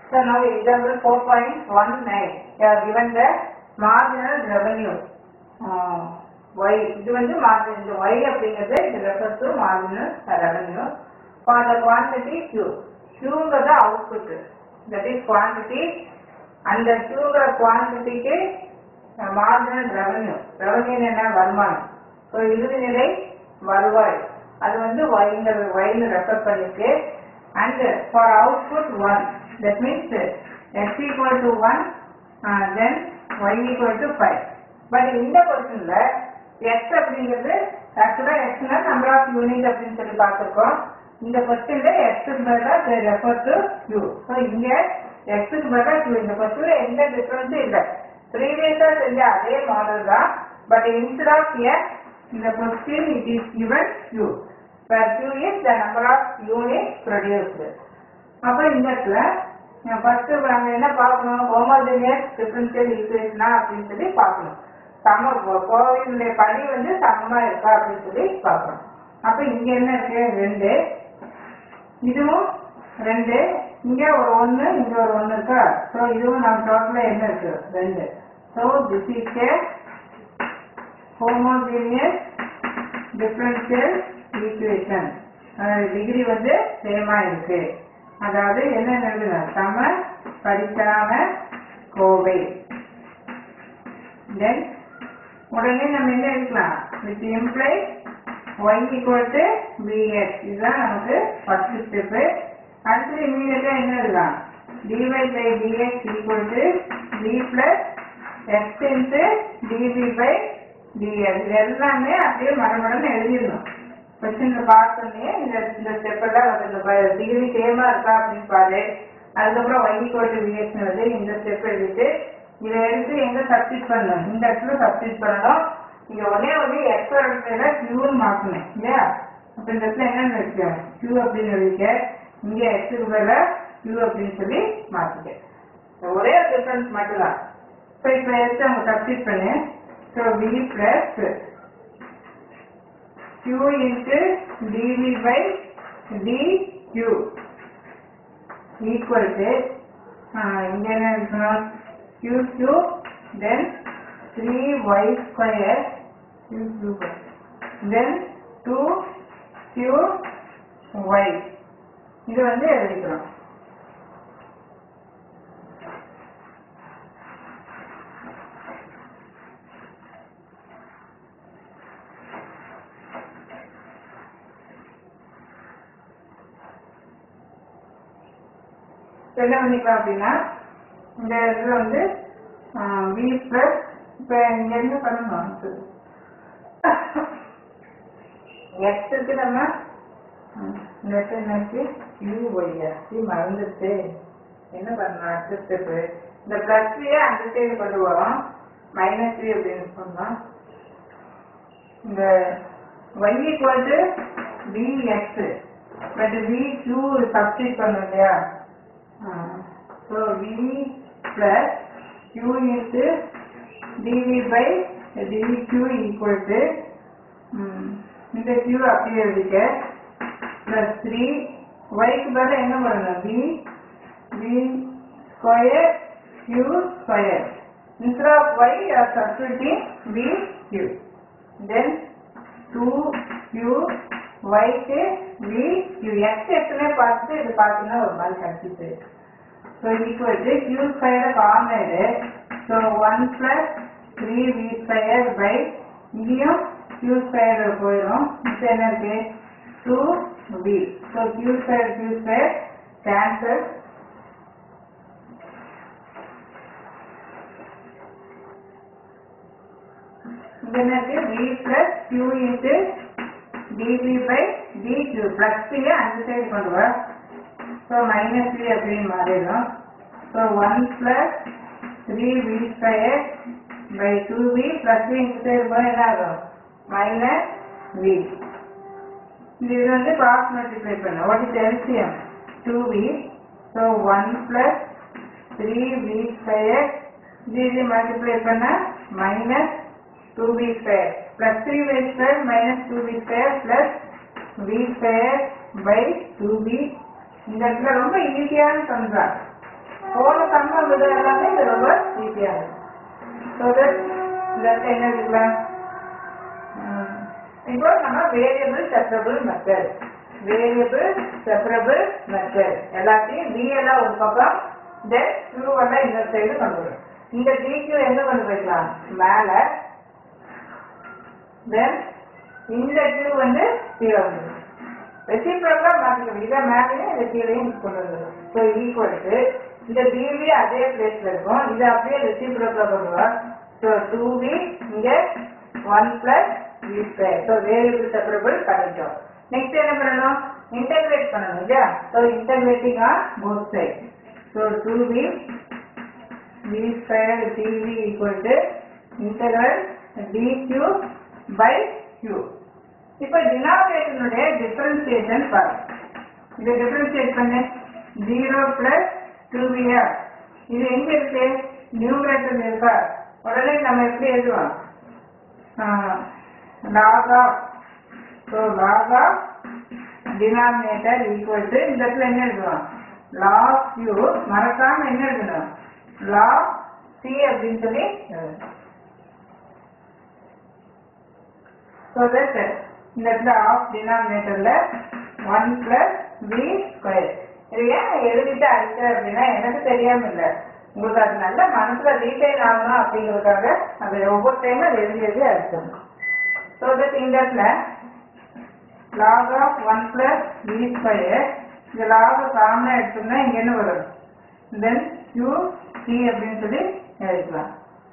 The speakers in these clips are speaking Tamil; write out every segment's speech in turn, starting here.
So now example 4.19 you are given the marginal revenue uh, y இது வந்து margin இந்த y அப்படிங்கிறது இது refers to marginal revenue for the quantity q qங்கிறது output that is quantity அந்த qங்கிற quantityக்கு மார்ஜினல் ரெவன்யூ ரெவன்யூ என்ன வருமானம் ஸோ இறுதி நிலை வருவாய் அது வந்து ஒய்ங்கிறது ஒய்னு ரெஃபர் பண்ணிருக்கு and for output one that means X equal to one then Y equal to five but இந்த கொஸ்டின்ல எக்ஸ் அப்படிங்கிறது ஆக்சுவலாக எக்ஸ்னா நம்பர் ஆஃப் யூனிட் அப்படின்னு சொல்லி பார்த்துருக்கோம் இந்த கொஸ்டின்ல எக்ஸுக்கு பதிலாக ரெஃபர் டு யூ ஸோ இங்க எக்ஸுக்கு பதிலாக யூ இந்த கொஸ்டின்ல எந்த டிஃபரன்ஸும் இல்லை ப்ரீவியஸா செஞ்ச அதே மாடல் தான் பட் இன்ஸ்டெட் ஆஃப் எக்ஸ் இந்த question it is given q where q is the number of units produced அப்ப இந்த இடத்துல ஃபர்ஸ்ட் நம்ம என்ன பார்க்கணும் ஹோமோஜினியஸ் டிஃபரன்ஷியல் ஈக்குவேஷனா அப்படின்னு சொல்லி பார்க்கணும் சம கோவிலுடைய படி வந்து சமமா இருக்கா அப்படின்னு சொல்லி பார்க்கணும் அப்ப இங்க என்ன இருக்கு ரெண்டு இதுவும் ரெண்டு இங்க ஒரு ஒண்ணு இங்க ஒரு ஒண்ணு இருக்கா சோ இதுவும் நம்ம டோட்டலா என்ன இருக்கு ரெண்டு so this is a homogeneous differential equation degree வந்து சேமா இருக்கு அதாவது என்ன எழுதுங்க சம படித்தான கோவை தென் உடனே நம்ம என்ன எடுக்கலாம் with imply y equal to bx இதுதான் நமக்கு ஃபர்ஸ்ட் ஸ்டெப் அடுத்து இமீடியட்டா என்ன எழுதலாம் dy by dx equal to b plus x into db by dx இது எல்லாமே அப்படியே மடமடன்னு எழுதிடணும் கொஸ்டின்ல பார்த்தோன்னே இந்த இந்த ஸ்டெப் எல்லாம் வந்து இந்த டிகிரி சேமா இருக்கா அப்படின்னு பாரு அதுக்கப்புறம் y equal to bx வருது இந்த ஸ்டெப் எழுதிட்டு இதை எடுத்து எங்க சப்ஸ்டிட் பண்ணணும் இந்த இடத்துல சப்ஸ்டிட் பண்ணணும் இங்க ஒரே ஒரு எக்ஸ் இடத்துல கியூன்னு மாத்தணும் இல்லையா அப்ப இந்த இடத்துல என்ன இருக்கு கியூ அப்படின்னு எழுதிக்க இங்க எக்ஸுக்கு பதில கியூ அப்படின்னு சொல்லி மாத்திக்க ஒரே ஒரு டிஃபரன்ஸ் மட்டும்தான் ஸோ இப்போ எடுத்து அவங்க சப்ஸ்டிட் பண்ணு so V plus Q into D V by D Q equal to இங்க என்ன இருக்கணும் Q Q then 3y square is equal then 2qy இது வந்து எழுதிக்கிறோம் என்ன பண்ணிக்கலாம் அப்படின்னா இந்த இதுல வந்து v பிளஸ் இப்ப இங்க என்ன பண்ணணும் எக்ஸுக்கு நம்ம நெட் என்னாச்சு யூ ஒய்யா சி மறந்துட்டு என்ன பண்ணணும் அடுத்த ஸ்டெப் இந்த பிளஸ் த்ரீயை அந்த சைடு கொண்டு வரோம் மைனஸ் த்ரீ அப்படின்னு சொன்னோம் இந்த Y equal to V X but V Q substitute பண்ணோம் இல்லையா so V plus Q into dv by dq equal to ம், இந்த q அப்படியே எழுதிக்க plus 3 y க்கு பதிலா என்ன பண்ணணும் b b square q square instead of y you are substituting b q then 2 q y க்கு b q x எத்தனை பார்த்துட்டு இது பார்த்தீங்கன்னா ஒரு மாதிரி confuse so equal to q ஸ்கொயரை காமன் எடு so one plus three V square by இங்கேயும் q ஸ்கொயர் போயிடும் இப்போ என்ன இருக்கு two V so q square q square cancel இங்க என்ன இருக்கு v plus q into dv by dq plus three அந்த சைடு கொண்டு வா ஸோ மைனஸ் த்ரீ அப்படின்னு மாறிடும் so one plus three V square by two V plus three இந்த சைடு போய் என்ன ஆகும் மைனஸ் வி இது வந்து கிராஸ் மல்டிப்ளை பண்ண what is LCM two V so one plus three V square இது இது மல்டிப்ளை பண்ண minus two V square plus three V square minus two V square plus V square by two V இந்த இடத்துல ரொம்ப ஈஸியான சம் தான் போன சம்பளம் விட எல்லாமே இது ரொம்ப ஈஸியாக இருக்கும் ஸோ தட் இந்த இடத்துல என்ன இருக்கலாம் இப்போ நம்ம variable separable method variable separable method எல்லாத்தையும் டி எல்லாம் ஒரு பக்கம் தென் q எல்லாம் இந்த சைடு கொண்டு வரும் இந்த dq எங்க கொண்டு போய்க்கலாம் மேல தென் இந்த q வந்து கீழே வந்துடும் ரெசிப்ரோக்கா மாற்றிக்கணும் இதை மேலேயும் இந்த கீழையும் கொண்டு வந்துடும் ஸோ ஈக்குவல் டு இந்த டிவி அதே பிளேஸ்ல இருக்கும் இது அப்படியே ரெசிப்ரோக்கா பண்ணுவோம் ஸோ டூ வி இங்க one plus V square so variable separable பண்ணிட்டோம் நெக்ஸ்ட் என்ன பண்ணணும் இன்டகிரேட் பண்ணணும் இல்லையா so integrating on both side so two V V square D V equal to integral D Q by Q இப்போ டினாமினேட்டனுடைய டிஃபரன்சியேஷன் பாருங்க இதை டிஃபரன்சியேட் பண்ணு ஜீரோ பிளஸ் டூ பிஆர் இது எங்க இருக்கு நியூமரேட்டர் இருக்கா உடனே நம்ம எப்படி எழுதுவோம் log of so log of denominator equal to இந்த இடத்துல என்ன எழுதுவோம் லாக் யூ மறக்காம என்ன எழுதணும் லாக் சி அப்படின்னு சொல்லி எழுதணும் ஸோ தட் இந்த இடத்துல ஆஃப் டினாமினேட்டர்ல ஒன் பிளஸ் வி ஸ்கொயர் இது ஏன் நான் எழுதிட்டு அடிச்சேன் அப்படின்னா எனக்கு தெரியாம இல்லை உங்களுக்கு அது நல்ல மனசுல ரீட்டைன் ஆகணும் அப்படிங்கிறதுக்காக அது ஒவ்வொரு டைமும் அது எழுதி எழுதி அடிச்சிடணும் ஸோ தட் இந்த இடத்துல log of one plus V square இந்த லாக காமனாக எடுத்தோம்னா இங்க என்ன வரும் தென் q c அப்படின்னு சொல்லி எழுதிக்கலாம்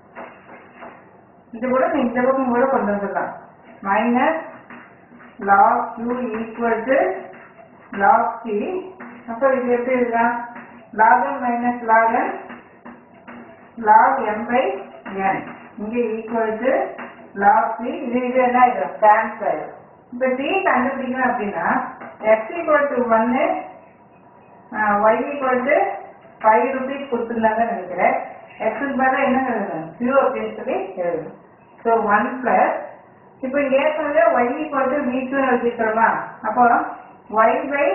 இது கூட நீ இந்த பக்கம் கூட கொண்டு வந்துடலாம் minus log q equal to log c அப்போ இது எப்படி எழுதலாம் log n minus log n log m by n இங்க equal to log c இது இது என்ன ஆயிடும் cancel ஆயிடும் இப்போ c கண்டுபிடிக்கணும் அப்படின்னா x equal to 1 y equal to 5 rupees கொடுத்துருந்தாங்க நினைக்கிறேன் x க்கு பதிலாக என்ன எழுதணும் q அப்படின்னு சொல்லி எழுதணும் ஸோ ஒன் பிளஸ் இப்போ ஏற்கனவே y equal to v q எழுதிக்கிறோமா அப்போ y by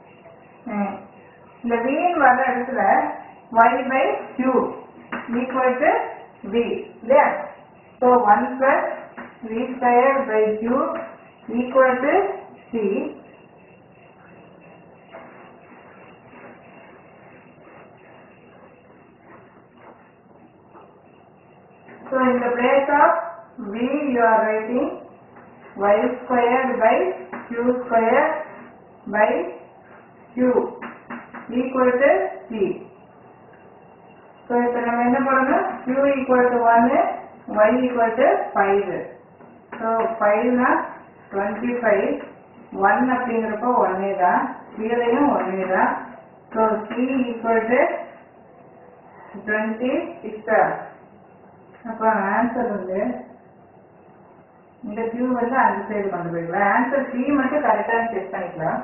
இந்த v ன்னு வர இடத்துல y by q equal to v இல்லையா so one plus v square by q equal to c So in the place of v you are writing y square by q square by q equal to c. So இப்போ நம்ம என்ன பண்ணணும் q equal to 1 y equal to 5. So 5 னா 25 1 அப்படிங்கிறப்போ 1 தான் கீழையும் 1 தான் So c equal to 26 அப்போ ஆன்சர் வந்து இந்த கியூ வந்து அந்த சைடு கொண்டு போய்க்கலாம் ஆன்சர் சி மட்டும் கரெக்டாக செக் பண்ணிக்கலாம்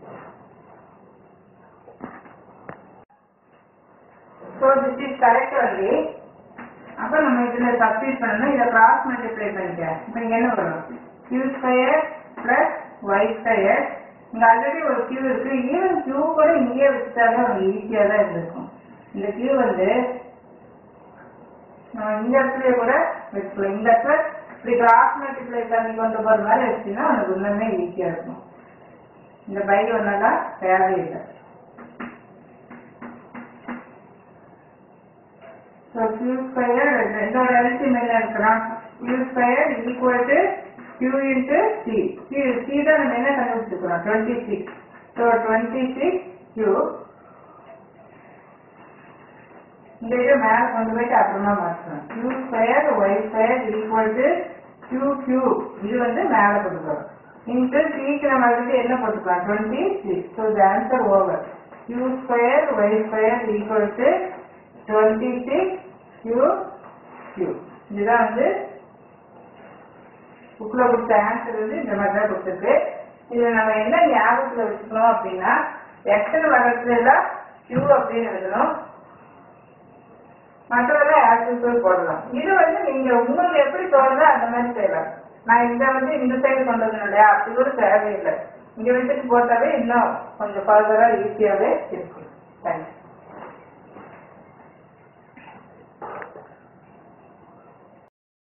so this is correct only அப்போ நம்ம இதில் சப்ஸ்டியூட் பண்ணணும் இதை கிராஸ் மல்டிப்ளை பண்ணிக்க இப்போ இங்கே என்ன வரும் Q square plus Y square இங்கே ஆல்ரெடி ஒரு கியூ இருக்கு ஈவன் கியூ கூட இங்கேயே வச்சுட்டாலே உங்களுக்கு ஈஸியாக தான் இருந்திருக்கும் இந்த கியூ வந்து நம்ம இந்த இடத்துல கூட வச்சுக்கலாம் இந்த இடத்துல இப்படி கிராஸ் மல்டிப்ளை பண்ணி கொண்டு போகிற மாதிரி வச்சுன்னா உனக்கு இன்னுமே ஈஸியாக இருக்கும் இந்த பை ஒன்றெல்லாம் தேவையில்லை ஸோ கியூ ஸ்கொயர் ரெண்டோட அரிசி மேலே இருக்கிறோம் Q square equal to Q into C C C தான் நம்ம என்ன கண்டுபிடிச்சிருக்கிறோம் twenty six so twenty six Q இந்த இதை மேலே கொண்டு போயிட்டு அப்புறமா மாற்றணும் Q square Y square equal to Q Q இது வந்து மேலே கொடுக்குறோம் இன்ட்டு சிக்கு நம்ம வந்து என்ன போட்டுக்கலாம் twenty six so the answer over Q square Y square equal to twenty six Q Q இதுதான் வந்து புக்கில் கொடுத்த ஆன்சர் வந்து இந்த மாதிரி தான் கொடுத்துருக்கு இதில் நம்ம என்ன ஞாபகத்தில் வச்சுக்கணும் அப்படின்னா எக்ஸல் வர்றதுல எல்லாம் கியூ அப்படின்னு எழுதணும் மற்றவரை ஆக்டிவ் போடலாம் இது வந்து நீங்க உங்களுக்கு எப்படி தோணுதோ அந்த மாதிரி செய்யலாம் நான் இந்த வந்து இந்த சைடு கொண்டு வந்தேன் இல்லையா அப்படி கூட தேவையில்லை இங்க வச்சுட்டு போட்டாவே இன்னும் கொஞ்சம் ஃபர்தரா ஈஸியாவே இருக்கும் தேங்க்ஸ்